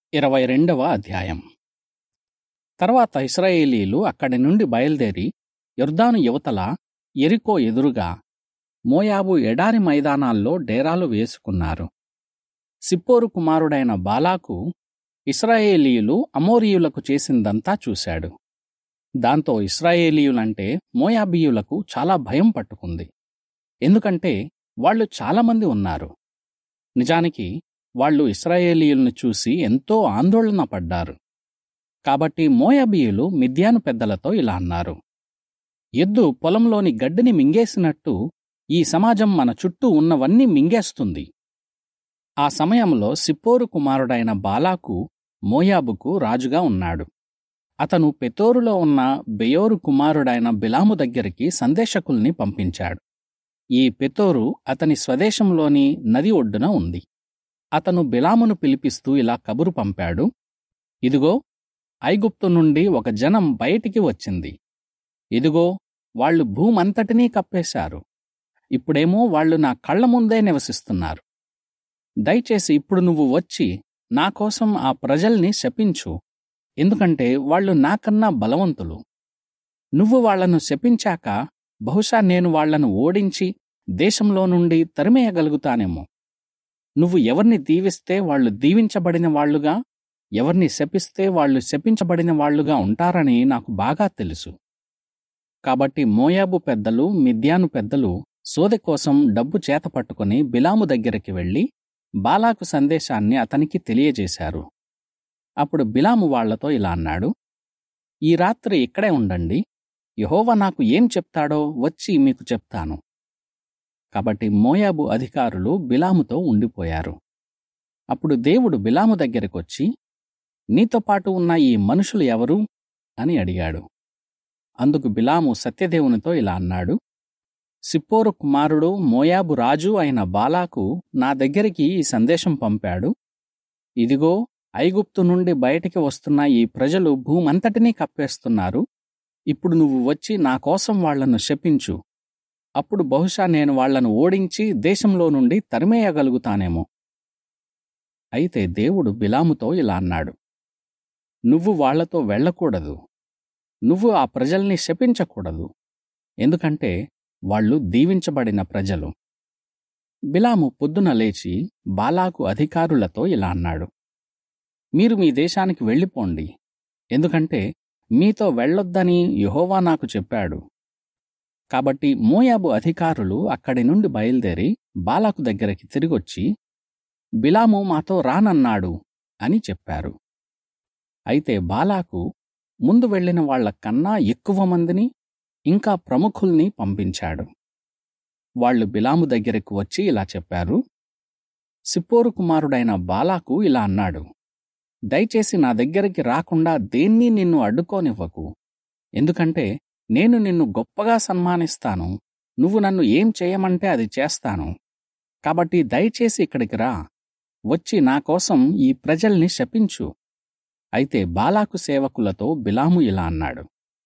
ఇరవై రెండవ అధ్యాయం తర్వాత ఇస్రాయేలీలు అక్కడి నుండి బయలుదేరి యొర్దాను యువతల ఎరికో ఎదురుగా మోయాబు ఎడారి మైదానాల్లో డేరాలు వేసుకున్నారు సిప్పోరు కుమారుడైన బాలాకు ఇస్రాయేలీయులు అమోరీయులకు చేసిందంతా చూశాడు దాంతో ఇస్రాయేలీయులంటే మోయాబీయులకు చాలా భయం పట్టుకుంది ఎందుకంటే వాళ్ళు చాలామంది ఉన్నారు నిజానికి వాళ్ళు ఇస్రాయేలీయుల్ని చూసి ఎంతో ఆందోళన పడ్డారు కాబట్టి మోయాబీయులు మిద్యాను పెద్దలతో ఇలా అన్నారు ఎద్దు పొలంలోని గడ్డిని మింగేసినట్టు ఈ సమాజం మన చుట్టూ ఉన్నవన్నీ మింగేస్తుంది ఆ సమయంలో సిప్పోరు కుమారుడైన బాలాకు మోయాబుకు రాజుగా ఉన్నాడు అతను పెతోరులో ఉన్న బెయోరు కుమారుడైన బిలాము దగ్గరికి సందేశకుల్ని పంపించాడు ఈ పెతోరు అతని స్వదేశంలోని నది ఒడ్డున ఉంది అతను బిలామును పిలిపిస్తూ ఇలా కబురు పంపాడు ఇదిగో ఐగుప్తు నుండి ఒక జనం బయటికి వచ్చింది ఇదిగో వాళ్ళు భూమంతటినీ కప్పేశారు ఇప్పుడేమో వాళ్ళు నా కళ్ళ ముందే నివసిస్తున్నారు దయచేసి ఇప్పుడు నువ్వు వచ్చి నా కోసం ఆ ప్రజల్ని శపించు ఎందుకంటే వాళ్ళు నాకన్నా బలవంతులు నువ్వు వాళ్లను శపించాక బహుశా నేను వాళ్లను ఓడించి దేశంలో నుండి తరిమేయగలుగుతానేమో నువ్వు ఎవర్ని దీవిస్తే వాళ్ళు దీవించబడిన వాళ్లుగా ఎవర్ని శపిస్తే వాళ్ళు శపించబడిన వాళ్లుగా ఉంటారని నాకు బాగా తెలుసు కాబట్టి మోయాబు పెద్దలు మిద్యాను పెద్దలు సోదె కోసం డబ్బు చేత పట్టుకుని బిలాము దగ్గరికి వెళ్లి బాలాకు సందేశాన్ని అతనికి తెలియజేశారు అప్పుడు బిలాము వాళ్లతో ఇలా అన్నాడు ఈ రాత్రి ఇక్కడే ఉండండి యహోవా నాకు ఏం చెప్తాడో వచ్చి మీకు చెప్తాను కాబట్టి మోయాబు అధికారులు బిలాముతో ఉండిపోయారు అప్పుడు దేవుడు బిలాము దగ్గరికొచ్చి నీతో పాటు ఉన్న ఈ మనుషులు ఎవరు అని అడిగాడు అందుకు బిలాము సత్యదేవునితో ఇలా అన్నాడు సిప్పోరు కుమారుడు మోయాబు రాజు అయిన బాలాకు నా దగ్గరికి ఈ సందేశం పంపాడు ఇదిగో ఐగుప్తు నుండి బయటికి వస్తున్న ఈ ప్రజలు భూమంతటినీ కప్పేస్తున్నారు ఇప్పుడు నువ్వు వచ్చి నా కోసం వాళ్లను శపించు అప్పుడు బహుశా నేను వాళ్లను ఓడించి దేశంలో నుండి తరిమేయగలుగుతానేమో అయితే దేవుడు బిలాముతో ఇలా అన్నాడు నువ్వు వాళ్లతో వెళ్ళకూడదు నువ్వు ఆ ప్రజల్ని శపించకూడదు ఎందుకంటే వాళ్ళు దీవించబడిన ప్రజలు బిలాము పొద్దున లేచి బాలాకు అధికారులతో ఇలా అన్నాడు మీరు మీ దేశానికి వెళ్ళిపోండి ఎందుకంటే మీతో వెళ్ళొద్దని యహోవా నాకు చెప్పాడు కాబట్టి మోయాబు అధికారులు అక్కడి నుండి బయలుదేరి బాలాకు దగ్గరికి తిరిగొచ్చి బిలాము మాతో రానన్నాడు అని చెప్పారు అయితే బాలాకు ముందు వెళ్లిన వాళ్ల కన్నా ఎక్కువ మందిని ఇంకా ప్రముఖుల్ని పంపించాడు వాళ్లు బిలాము దగ్గరకు వచ్చి ఇలా చెప్పారు సిప్పోరు కుమారుడైన బాలాకు ఇలా అన్నాడు దయచేసి నా దగ్గరికి రాకుండా దేన్ని నిన్ను అడ్డుకోనివ్వకు ఎందుకంటే నేను నిన్ను గొప్పగా సన్మానిస్తాను నువ్వు నన్ను ఏం చేయమంటే అది చేస్తాను కాబట్టి దయచేసి ఇక్కడికి రా వచ్చి నా కోసం ఈ ప్రజల్ని శపించు అయితే బాలాకు సేవకులతో బిలాము ఇలా అన్నాడు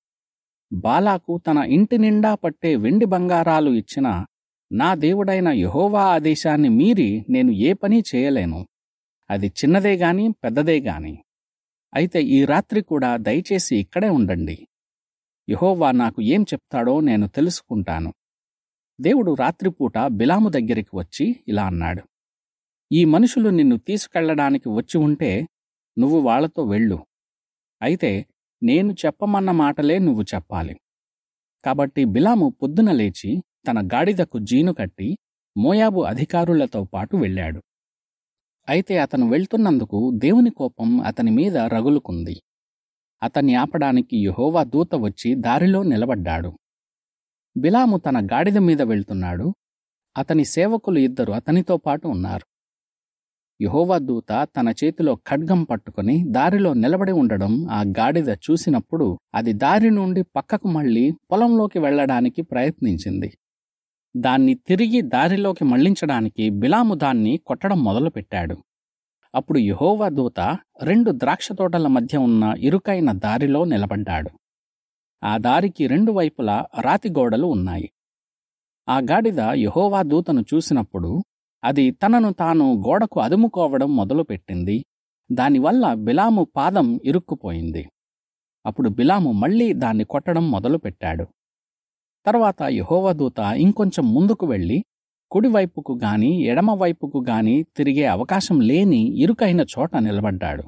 బాలాకు తన ఇంటి నిండా పట్టే వెండి బంగారాలు ఇచ్చిన నా దేవుడైన యహోవా ఆదేశాన్ని మీరి నేను ఏ పని చేయలేను అది చిన్నదే గాని పెద్దదే గాని అయితే ఈ రాత్రి కూడా దయచేసి ఇక్కడే ఉండండి యహోవా నాకు ఏం చెప్తాడో నేను తెలుసుకుంటాను దేవుడు రాత్రిపూట బిలాము దగ్గరికి వచ్చి ఇలా అన్నాడు ఈ మనుషులు నిన్ను తీసుకెళ్లడానికి వచ్చి ఉంటే నువ్వు వాళ్లతో వెళ్ళు అయితే నేను చెప్పమన్న మాటలే నువ్వు చెప్పాలి కాబట్టి బిలాము పొద్దున లేచి తన గాడిదకు జీను కట్టి మోయాబు అధికారులతో పాటు వెళ్ళాడు అయితే అతను వెళ్తున్నందుకు దేవుని కోపం అతని మీద రగులుకుంది అతన్ని ఆపడానికి యహోవా దూత వచ్చి దారిలో నిలబడ్డాడు బిలాము తన గాడిద మీద వెళ్తున్నాడు అతని సేవకులు ఇద్దరు అతనితో పాటు ఉన్నారు యహోవా దూత తన చేతిలో ఖడ్గం పట్టుకుని దారిలో నిలబడి ఉండడం ఆ గాడిద చూసినప్పుడు అది దారి నుండి పక్కకు మళ్ళీ పొలంలోకి వెళ్లడానికి ప్రయత్నించింది దాన్ని తిరిగి దారిలోకి మళ్లించడానికి బిలాము దాన్ని కొట్టడం మొదలుపెట్టాడు అప్పుడు యహోవా దూత రెండు ద్రాక్ష తోటల మధ్య ఉన్న ఇరుకైన దారిలో నిలబడ్డాడు ఆ దారికి రెండు వైపులా రాతి గోడలు ఉన్నాయి ఆ గాడిద యహోవా దూతను చూసినప్పుడు అది తనను తాను గోడకు అదుముకోవడం మొదలుపెట్టింది దానివల్ల బిలాము పాదం ఇరుక్కుపోయింది అప్పుడు బిలాము మళ్ళీ దాన్ని కొట్టడం మొదలుపెట్టాడు తర్వాత యహోవదూత ఇంకొంచెం ముందుకు వెళ్ళి కుడివైపుకు గాని ఎడమవైపుకు గాని తిరిగే అవకాశం లేని ఇరుకైన చోట నిలబడ్డాడు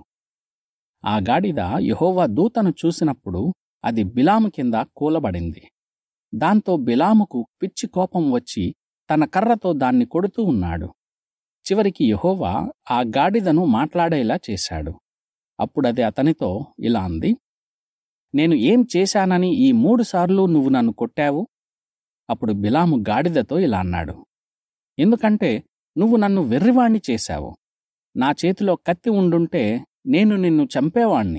ఆ గాడిద యహోవా దూతను చూసినప్పుడు అది బిలాము కింద కూలబడింది దాంతో బిలాముకు పిచ్చి కోపం వచ్చి తన కర్రతో దాన్ని కొడుతూ ఉన్నాడు చివరికి యహోవా ఆ గాడిదను మాట్లాడేలా చేశాడు అప్పుడది అతనితో ఇలా అంది నేను ఏం చేశానని ఈ మూడుసార్లు నువ్వు నన్ను కొట్టావు అప్పుడు బిలాము గాడిదతో ఇలా అన్నాడు ఎందుకంటే నువ్వు నన్ను వెర్రివాణ్ణి చేశావు నా చేతిలో కత్తి ఉండుంటే నేను నిన్ను చంపేవాణ్ణి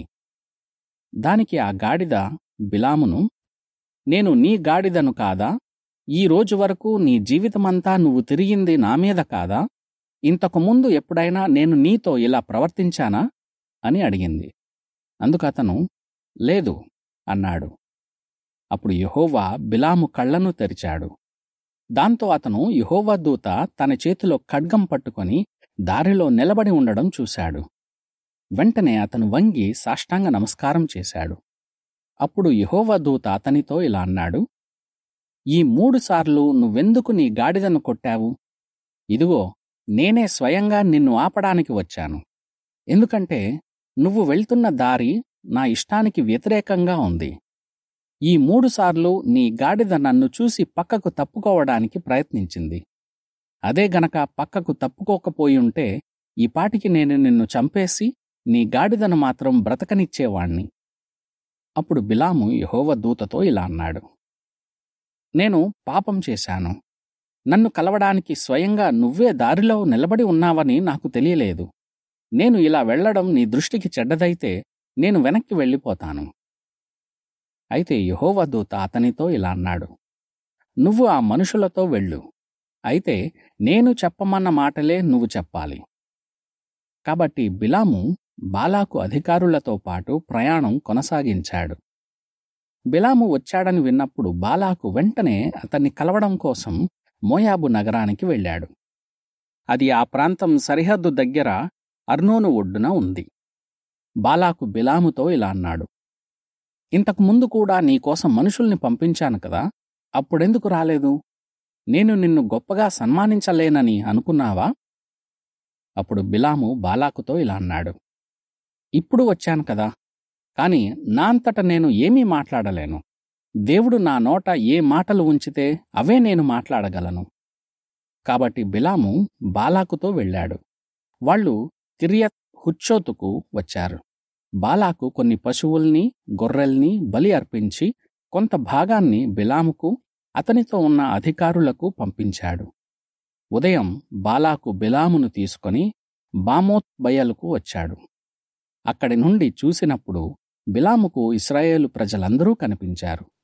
దానికి ఆ గాడిద బిలామును నేను నీ గాడిదను కాదా ఈ రోజు వరకు నీ జీవితమంతా నువ్వు తిరిగింది నా మీద కాదా ఇంతకు ముందు ఎప్పుడైనా నేను నీతో ఇలా ప్రవర్తించానా అని అడిగింది అందుకతను లేదు అన్నాడు అప్పుడు యహోవా బిలాము కళ్ళను తెరిచాడు దాంతో అతను యహోవా దూత తన చేతిలో ఖడ్గం పట్టుకొని దారిలో నిలబడి ఉండడం చూశాడు వెంటనే అతను వంగి సాష్టాంగ నమస్కారం చేశాడు అప్పుడు యహోవా దూత అతనితో ఇలా అన్నాడు ఈ మూడుసార్లు నువ్వెందుకు నీ గాడిదను కొట్టావు ఇదిగో నేనే స్వయంగా నిన్ను ఆపడానికి వచ్చాను ఎందుకంటే నువ్వు వెళ్తున్న దారి నా ఇష్టానికి వ్యతిరేకంగా ఉంది ఈ మూడుసార్లు నీ గాడిద నన్ను చూసి పక్కకు తప్పుకోవడానికి ప్రయత్నించింది అదే గనక పక్కకు తప్పుకోకపోయుంటే ఈ పాటికి నేను నిన్ను చంపేసి నీ గాడిదను మాత్రం బ్రతకనిచ్చేవాణ్ణి అప్పుడు బిలాము యహోవ దూతతో ఇలా అన్నాడు నేను పాపం చేశాను నన్ను కలవడానికి స్వయంగా నువ్వే దారిలో నిలబడి ఉన్నావని నాకు తెలియలేదు నేను ఇలా వెళ్లడం నీ దృష్టికి చెడ్డదైతే నేను వెనక్కి వెళ్ళిపోతాను అయితే యహోవ దూత అతనితో ఇలా అన్నాడు నువ్వు ఆ మనుషులతో వెళ్ళు అయితే నేను చెప్పమన్న మాటలే నువ్వు చెప్పాలి కాబట్టి బిలాము బాలాకు అధికారులతో పాటు ప్రయాణం కొనసాగించాడు బిలాము వచ్చాడని విన్నప్పుడు బాలాకు వెంటనే అతన్ని కలవడం కోసం మోయాబు నగరానికి వెళ్ళాడు అది ఆ ప్రాంతం సరిహద్దు దగ్గర అర్నోను ఒడ్డున ఉంది బాలాకు బిలాముతో ఇలా అన్నాడు ఇంతకు ముందు కూడా నీకోసం మనుషుల్ని పంపించాను కదా అప్పుడెందుకు రాలేదు నేను నిన్ను గొప్పగా సన్మానించలేనని అనుకున్నావా అప్పుడు బిలాము బాలాకుతో ఇలా అన్నాడు ఇప్పుడు వచ్చాను కదా కాని నా అంతట నేను ఏమీ మాట్లాడలేను దేవుడు నా నోట ఏ మాటలు ఉంచితే అవే నేను మాట్లాడగలను కాబట్టి బిలాము బాలాకుతో వెళ్ళాడు వాళ్ళు కిరియత్ హుచ్చోతుకు వచ్చారు బాలాకు కొన్ని పశువుల్ని గొర్రెల్ని బలి అర్పించి కొంత భాగాన్ని బిలాముకు అతనితో ఉన్న అధికారులకు పంపించాడు ఉదయం బాలాకు బిలామును తీసుకొని బామోత్ బయలుకు వచ్చాడు అక్కడి నుండి చూసినప్పుడు బిలాముకు ఇస్రాయేలు ప్రజలందరూ కనిపించారు